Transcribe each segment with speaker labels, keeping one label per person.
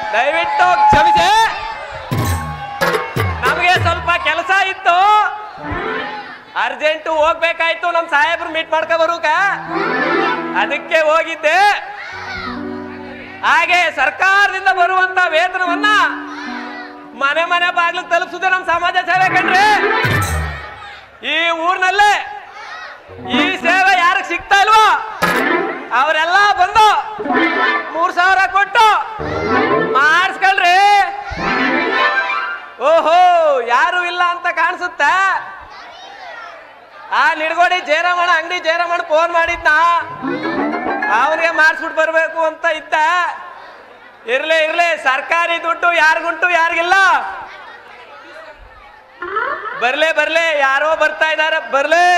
Speaker 1: ದಯವಿಟ್ಟು ಕ್ಷಮಿಸಿ ನಮಗೆ ಸ್ವಲ್ಪ ಕೆಲಸ ಇತ್ತು ಅರ್ಜೆಂಟು ಹೋಗ್ಬೇಕಾಯ್ತು ನಮ್ ಸಾಹೇಬ್ರು ಮೀಟ್ ಮಾಡ್ಕೊ ಬರುಕ ಅದಕ್ಕೆ ಹೋಗಿದ್ದೆ ಹಾಗೆ ಸರ್ಕಾರದಿಂದ ಬರುವಂತ ವೇತನವನ್ನ ಮನೆ ಮನೆ ಬಾಗ್ಲು ತಲುಪಿಸುತ್ತೆ ನಮ್ ಸಮಾಜ ಸೇವೆ ಕಣ್ರಿ ಈ ಊರ್ನಲ್ಲೇ ಈ ಸೇವೆ ಯಾರಿಗೆ ಸಿಗ್ತಾ ಇಲ್ವೋ ಅವರೆಲ್ಲ ಬಂದು ಮೂರ್ ಸಾವಿರ ಕೊಟ್ಟು ಮಾಡಿಸ್ಕೊಳ್ರಿ ಓಹೋ ಯಾರು ಇಲ್ಲ ಅಂತ ಕಾಣಿಸುತ್ತೆ ಆ ನಿಡ್ಗೋಡಿ ಜಯರಾಮಣ್ಣ ಅಂಗಡಿ ಜಯರಾಮಣ್ಣ ಫೋನ್ ಮಾಡಿದ್ನ ಅವನಿಗೆ ಮಾಡಿಸ್ಬಿಟ್ಟು ಬರ್ಬೇಕು ಅಂತ ಇದ್ದ ಇರ್ಲಿ ಇರ್ಲಿ ಸರ್ಕಾರಿ ದುಡ್ಡು ಯಾರಿಗುಂಟು ಯಾರಿಗಿಲ್ಲ ಬರ್ಲೇ ಬರ್ಲೇ ಯಾರೋ ಬರ್ತಾ ಇದಾರೆ ಬರ್ಲೇ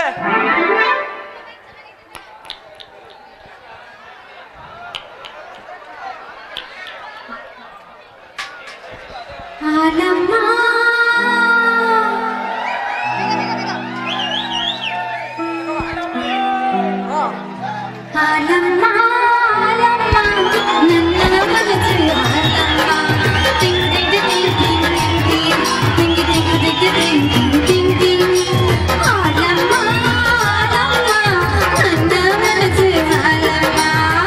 Speaker 2: ಹಾಲಮ್ಮ ಹಾಲಮ್ಮ ಹಾಲಮ್ಮ ನನ್ನ ಮನಸ್ಸು ಹಾಲಮ್ಮ ಟಿಂಗ್ ಟಿಂಗ್ ಟಿಂಗ್ ಟಿಂಗ್ ಟಿಂಗ್ ಟಿಂಗ್ ಟಿಂಗ್ ಟಿಂಗ್ ಟಿಂಗ್ ಟಿಂಗ್ ಟಿಂಗ್ ಹಾಲಮ್ಮ ಹಾಲಮ್ಮ ನನ್ನ ಮನಸ್ಸು ಹಾಲಮ್ಮ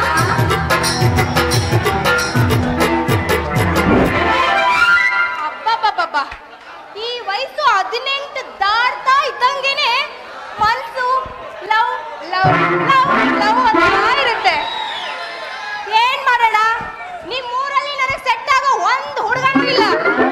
Speaker 3: ಅಬ್ಬಬ್ಬಬ್ಬಬ್ಬ ಈ ವಯಸ್ಸು ಹದಿನೆಂಟು ದಾಟ್ತಾ ಇದ್ದಂಗೆನೆ ಮನ್ಸು ಲವ್ ಲವ್ ಲವ್ ಲವ್ ಅಂತ ಇರುತ್ತೆ ಏನ್ ಮಾಡೋಣ ನಿಮ್ ಊರಲ್ಲಿ ನನಗೆ ಸೆಟ್ ಆಗೋ ಒಂದು ಹುಡುಗನೂ ಇಲ್ಲ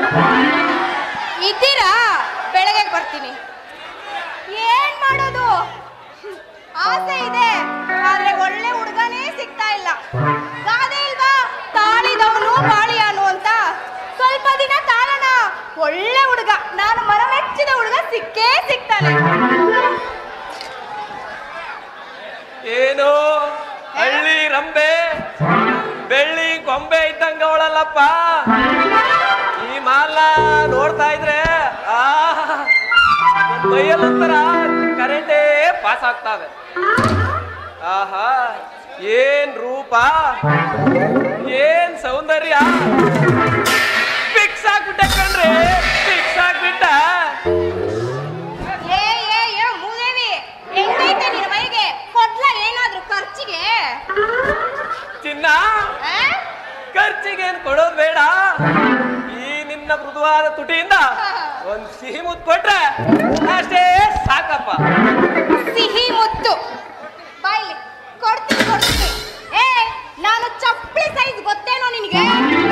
Speaker 3: ಇದ್ದೀರಾ ಬೆಳಗ್ಗೆ ಬರ್ತೀನಿ ಏನ್ ಮಾಡೋದು ಆಸೆ ಇದೆ ಆದ್ರೆ ಒಳ್ಳೆ ಹುಡುಗನೇ ಸಿಗ್ತಾ ಇಲ್ಲ ಗಾದೆ ಇಲ್ವಾ ತಾಳಿದವನು ಬಾಳಿಯಾನು ಅಂತ ಸ್ವಲ್ಪ ದಿನ ತಾಳೋಣ ಒಳ್ಳೆ ಹುಡುಗ ನಾನು ಮರ ಮೆಚ್ಚಿದ ಹುಡುಗ ಸಿಕ್ಕೇ ಸಿಗ್ತಾನೆ
Speaker 1: ಏನು ಹಳ್ಳಿ ರಂಬೆ ಬೆಳ್ಳಿ ಗೊಂಬೆ ಇದ್ದಂಗ ಅವಳಲ್ಲಪ್ಪ ಈ ಮಾಲ ನೋಡ್ತಾ ಇದ್ರೆ ಆ ಮೈಯಲ್ಲೊಂಥರ ಕರೆಂಟೇ ಪಾಸ್ ಆಗ್ತಾವೆ ಆಹಾ ಏನ್ ರೂಪ ಏನ್ ಸೌಂದರ್ಯ ಫಿಕ್ಸ್ ಆಗ್ಬಿಟ್ಟೆ ಕಣ್ರಿ ಫಿಕ್ಸ್ ಆಗ್ಬಿಟ್ಟ
Speaker 3: ಏ ಏ ಏ ಮೂದೇವಿ ಹೆಂಗೈತೆ ನಿನ್ನ ಮೈಗೆ ಕೊಡ್ಲ ಏನಾದ್ರೂ ಖರ್ಚಿಗೆ
Speaker 1: ಚಿನ್ನ
Speaker 3: ಆ?
Speaker 1: ಖರ್ಚಿಗೇನ್ ಕೊಡೋದ್ ಬೇಡ ಈ ನಿನ್ನ ಮೃದುವಾದ ತುಟಿಯಿಂದ ಒಂದ್ ಸಿಹಿ ಮುತ್ತು ಕೊಟ್ರೆ ಅಷ್ಟೇ ಸಾಕಪ್ಪ
Speaker 3: ಸಿಹಿ ಮುತ್ತು ಬಾಯ್ಲಿ ಕೊಡ್ತೀನಿ ಕೊಡ್ತೀನಿ ಏ ನಾನು ಚಪ್ಪಲಿ ಸೈಜ್ ಗೊತ್ತೇನೋ ನಿನಗೆ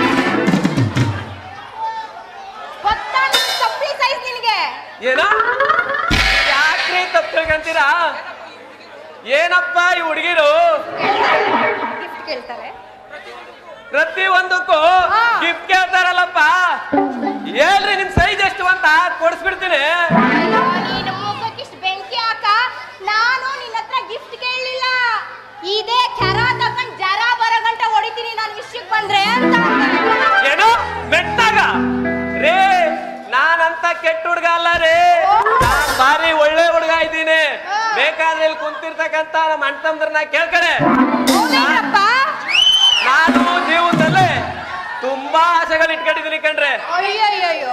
Speaker 3: ಗೊತ್ತಾ ನಿನ್ ಚಪ್ಪಲಿ ಸೈಜ್ ನಿನಗೆ
Speaker 1: ಏನ ಯಾಕ್ರಿ ತಪ್ಪು ತಿಳ್ಕೊಂತೀರಾ ಏನಪ್ಪ ಈ ಹುಡುಗಿರು
Speaker 3: ಗಿಫ್ಟ್ ಕೇಳ್ತಾರೆ
Speaker 1: ಪ್ರತಿ ಒಂದಕ್ಕೂ
Speaker 3: ಹಾ.
Speaker 1: ಗಿಫ್ಟ್ ಕೇಳ್ತಾರಲ್ಲಪ್ಪ ಹೇಳ್ರಿ ನಿಮ್ ಸೈಜ್ ಎಷ್ಟು ಅಂತ ಕೊಡಿಸ್ಬಿಡ್ತೀನಿ
Speaker 3: ಅಯ್ಯೋ ನೀನು ಮುಖಕ್ಕಿಷ್ಟು ಬೆಂಕಿ ಹಾಕ ನಾನು ನಿನ್ನ ಹತ್ರ ಗಿಫ್ಟ್ ಕೇಳಲಿಲ್ಲ ಇದೇ ಕೆರ ತಕೊಂಡ್ ಜರ ಬರೋ ಗಂಟೆ ಹೊಡಿತೀನಿ ನಾನು ವಿಷಯಕ್ಕೆ ಬಂದ್ರೆ ಅಂತ
Speaker 1: ಏನು ಮೆಟ್ಟಾಗ ರೇ ನಾನಂತ ಕೆಟ್ಟ ಹುಡುಗ ಅಲ್ಲ ರೇ ನಾನ್ ಭಾರಿ ಒಳ್ಳೆ ಹುಡುಗ ಇದ್ದೀನಿ ಬೇಕಾದ್ರೆ ಇಲ್ಲಿ ಕುಂತಿರ್ತಕ್ಕಂತ ನಮ್ಮ ಅಣ್ಣ ತಮ್ಮದ್ರನ್ನ ಕೇಳ್ಕಡೆ
Speaker 3: ಹೌದೇನಪ್ಪ
Speaker 1: ನಾನು ಜೀವನದಲ್ಲಿ ತುಂಬಾ ಆಸೆಗಳು ಇಟ್ಕೊಂಡಿದ್ದೀನಿ ಕಣ್ರೆ
Speaker 3: ಅಯ್ಯಯ್ಯಯ್ಯೋ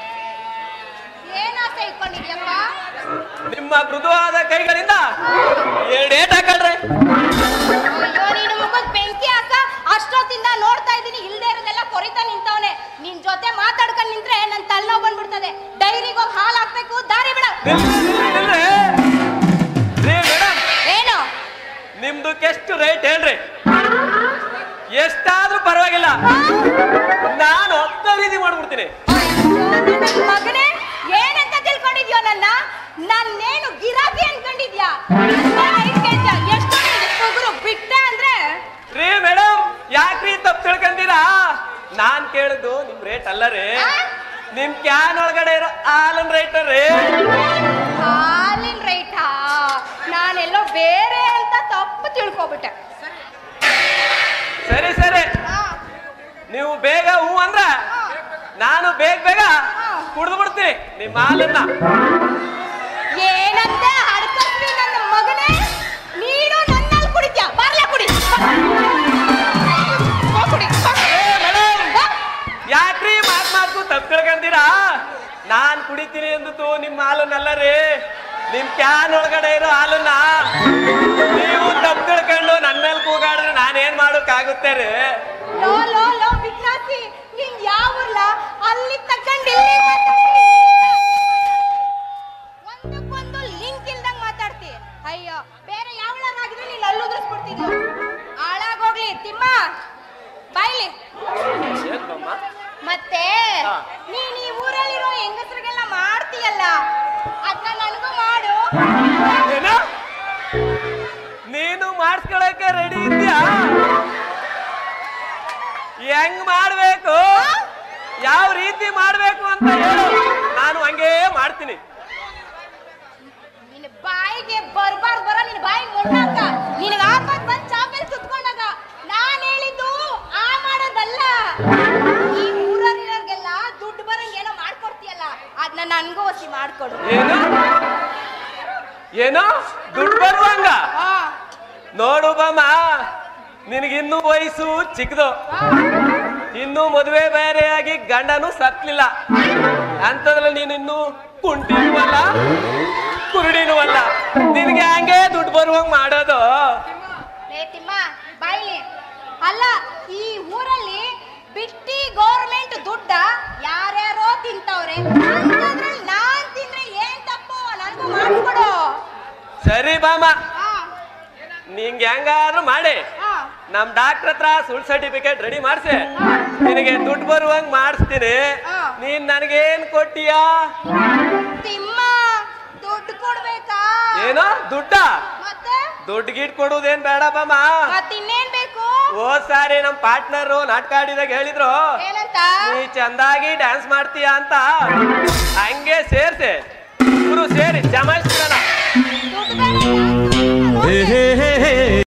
Speaker 3: ಏನ್ ಆಸೆ ಇಟ್ಕೊಂಡಿದ್ಯಪ್ಪ
Speaker 1: ನಿಮ್ಮ ಮೃದುವಾದ ಕೈಗಳಿಂದ ಎರಡೇಟ್ ಹಾಕಳ್ರೆ
Speaker 3: ಅಯ್ಯೋ ನೀನು ಮುಖಕ್ಕೆ ಬೆಂಕಿ ಹಾಕ ಅಷ್ಟೊತ್ತಿಂದ ನೋಡ್ತಾ ಇದ್ದೀನಿ ಇಲ್ದೇ ಇರೋದೆಲ್ಲ ಕೊರಿತಾ ನಿಂತವನೆ ನಿನ್ ಜೊತೆ ಮಾತಾಡ್ಕೊಂಡ್ ನಿಂತ್ರೆ ನನ್ ತಲೆನೋವು ಬಂದ್ಬಿಡ್ತದೆ ಡೈರಿಗೆ ಹೋಗಿ ಹಾಲು ಹಾಕ್ಬೇಕು ದಾರಿ ಬಿಡ
Speaker 1: ನಿಲ್ರಿ ರೀ ಮೇಡಮ್
Speaker 3: ಏನು
Speaker 1: ನಿಮ್ದಕ್ಕೆಷ್ಟು ರೇಟ್ ಹೇಳ್ರಿ ಎಷ್ಟಾದ್ರೂ ಪರವಾಗಿಲ್ಲ ನಾನು ಖರೀದಿ ಮಾಡ್ಬಿಡ್ತೀನಿ
Speaker 3: ನನ್ ಮಗನೇ ಏನಂತ ತಿಳ್ಕೊಂಡಿದ್ಯೋ ನನ್ನ ನನ್ನೇನು ಗಿರಾಕಿ ಅನ್ಕೊಂಡಿದ್ಯಾ ಐದ್ ಕೆಲ್ಸ ಎಷ್ಟು ಉಗುರು ಬಿಟ್ಟ ಅಂದ್ರೆ
Speaker 1: ರೀ ಮೇಡಮ್ ಯಾಕ್ರಿ ತಪ್ಪು ತಿಳ್ಕೊಂತೀರಾ ನಾನ್ ಕೇಳಿದ್ದು ನಿಮ್ ರೇಟ್ ಅಲ್ಲ ರೀ
Speaker 3: ಆ?
Speaker 1: ನಿಮ್ ಕ್ಯಾನ್ ಒಳಗಡೆ ಇರೋ ಹಾಲನ್ ರೇಟ್ ರೀ
Speaker 3: ಹಾಲಿನ ರೈಟಾ ನಾನೆಲ್ಲೋ ಬೇರೆ ಅಂತ ತಪ್ಪು ತಿಳ್ಕೊಬಿಟ್ಟೆ
Speaker 1: ಸರಿ ಸರಿ ನೀವು ಬೇಗ ಹೂ ಅಂದ್ರ ನಾನು ಬೇಗ ಬೇಗ ಕುಡ್ದು ಬಿಡ್ತೀನಿ ನಿಮ್ಮ ಹಾಲನ್ನ
Speaker 3: ಏನಂತೆ ಹಡ್ಕಸ್ವಿ ನನ್ನ ಮಗನೇ ನೀನು ನನ್ನಲ್ಲಿ ಕುಡಿದ್ಯಾ ಬರ್ಲಾ ಕುಡಿ ಬಾ. ಹೋಗ್ ಕುಡಿ ಬಾ.
Speaker 1: ಏ ಮೇಡಮ್
Speaker 3: ಬಾ.
Speaker 1: ನಾನ್ ಕುಡಿತೀನಿ ಎಂದಿತು ನಿಮ್ಮ ಹಾಲನ್ನಲ್ಲ ರೀ ನಿಮ್ ಕ್ಯಾನ್ ಒಳಗಡೆ ಇರೋ ಹಾಲನ್ನ ನೀವು ತಪ್ಪು ತಿಳ್ಕೊಂಡು ನನ್ನ ಮೇಲೆ ಕೂಗಾಡಿದ್ರೆ ನಾನೇನ್ ಮಾಡೋಕ್ಕಾಗುತ್ತೆ ರೀ
Speaker 3: ಲೋ ಲೋ ಲೋ ವಿಜ್ಞಾಸಿ ನಿನ್ ಯಾವ ಊರ್ಲ ಅಲ್ಲಿ ತಕ್ಕಂಡು ಒಂದಕ್ಕೊಂದು ಲಿಂಕ್ ಇಲ್ದಂಗ್ ಮಾತಾಡ್ತಿ ಅಯ್ಯೋ ಬೇರೆ ಯಾವಳಾಗಿದ್ರೆ ನೀನ್ ಅಲ್ಲಿ ಉದುರಿಸ್ಬಿಡ್ತಿದ್ಲು ಹಾಳಾಗೋಗ್ಲಿ ತಿಮ್ಮ ಬಾಯ್ಲಿ
Speaker 1: ಏನ್ ಬಮ್ಮ?
Speaker 3: ಮತ್ತೆ
Speaker 1: ಹಾ.
Speaker 3: ನೀನ್ ಈ ಊರಲ್ಲಿರೋ ಹೆಂಗಸರಿಗೆಲ್ಲ ಮಾಡ್ತೀಯಲ್ಲ ಅದನ್ನ ನನಗೂ ಮಾಡು
Speaker 1: ಏನ ನೀನು ಮಾಡಿಸ್ಕೊಳಕ್ಕೆ ರೆಡಿ ಇದ್ಯಾ ಹೆಂಗ್ ಮಾಡ್ಬೇಕು ಯಾವ ರೀತಿ ಮಾಡ್ಬೇಕು ಅಂತ ಹೇಳು ನಾನು ಹಂಗೇ ಮಾಡ್ತೀನಿ
Speaker 3: ನಿನ್ನ ಬಾಯಿಗೆ ಬರ್ಬಾರ್ದು ಬರ ನಿನ್ನ ಬಾಯಿಗೆ ಮೊಣ್ಣಾಕ ನಿನಗೆ ಆಪತ್ ಬಂದ್ ಚಾಪೆಲ್ ಸುತ್ಕೊಂಡಾಗ ನಾನ್ ಹೇಳಿದ್ದು ಆ ಮಾಡೋದಲ್ಲ ಈ ಊರಲ್ಲಿರೋರ್ಗೆಲ್ಲ ದುಡ್ಡು ಬರಂಗ್ ಏನೋ ಮಾಡ್ಕೊಡ್ತೀಯಲ್ಲ ಅದನ್ನ ನನ್ಗೂ ಒಸಿ ಮಾಡ್ಕೊಡು
Speaker 1: ಏನು ಏನು ದುಡ್ಡು ಬರುವಂಗ
Speaker 3: ಹಾ
Speaker 1: ನೋಡು ಬಮ್ಮ ನಿನಗಿನ್ನೂ ವಯಸ್ಸು ಚಿಕ್ಕದು ಇನ್ನೂ ಮದುವೆ ಬೇರೆಯಾಗಿ ಗಂಡನು ಸತ್ಲಿಲ್ಲ ಅಂತದ್ರಲ್ಲಿ ನೀನು ಇನ್ನೂ ಕುಂಟಿನೂ ಅಲ್ಲ ಕುರುಡಿನೂ ಅಲ್ಲ ನಿನಗೆ ಹಂಗೆ ದುಡ್ಡು ಬರುವಂಗ್ ಮಾಡೋದು
Speaker 3: ಲೇ ತಿಮ್ಮ ಬಾಯ್ಲಿ ಅಲ್ಲ ಈ ಊರಲ್ಲಿ ಬಿಟ್ಟಿ ಗೌರ್ಮೆಂಟ್ ದುಡ್ಡ ಯಾರ್ಯಾರೋ ತಿಂತವ್ರೆ ಅಂಥದ್ರಲ್ಲಿ ನಾನ್ ತಿಂದ್ರೆ ಏನ್ ತಪ್ಪು ನನಗೂ ಮಾಡ್ಕೊಡು
Speaker 1: ಸರಿ ಬಾಮ
Speaker 3: ಹಾ
Speaker 1: ನಿಂಗೆ ಹೆಂಗಾದ್ರೂ ಮಾಡಿ
Speaker 3: ಹಾ
Speaker 1: ನಮ್ ಡಾಕ್ಟರ್ ಹತ್ರ ಸುಳ್ ಸರ್ಟಿಫಿಕೇಟ್ ರೆಡಿ ಮಾಡ್ಸಿ ನಿನಗೆ ದುಡ್ಡು ಬರುವಂಗ್ ಮಾಡಿಸ್ತೀನಿ
Speaker 3: ಹಾ.
Speaker 1: ನೀನ್ ನನಗೇನ್ ಕೊಟ್ಟಿಯಾ
Speaker 3: ತಿಮ್ಮ ದುಡ್ಡು ಕೊಡ್ಬೇಕಾ
Speaker 1: ಏನೋ ದುಡ್ಡ
Speaker 3: ಮತ್ತೆ
Speaker 1: ದುಡ್ಡು ಗಿಡ್ ಕೊಡುವುದೇನ್ ಬೇಡ ಬಾಮ
Speaker 3: ಮತ್ತಿನ್ನೇನ್ ಬೇಕು
Speaker 1: ಹೋದ್ ಸಾರಿ ನಮ್ ಪಾರ್ಟ್ನರ್ ನಾಟಕ ಆಡಿದಾಗ ಹೇಳಿದ್ರು
Speaker 3: ಏನಂತ
Speaker 1: ನೀ ಚಂದಾಗಿ ಡ್ಯಾನ್ಸ್ ಮಾಡ್ತೀಯ ಅಂತ ಹಂಗೆ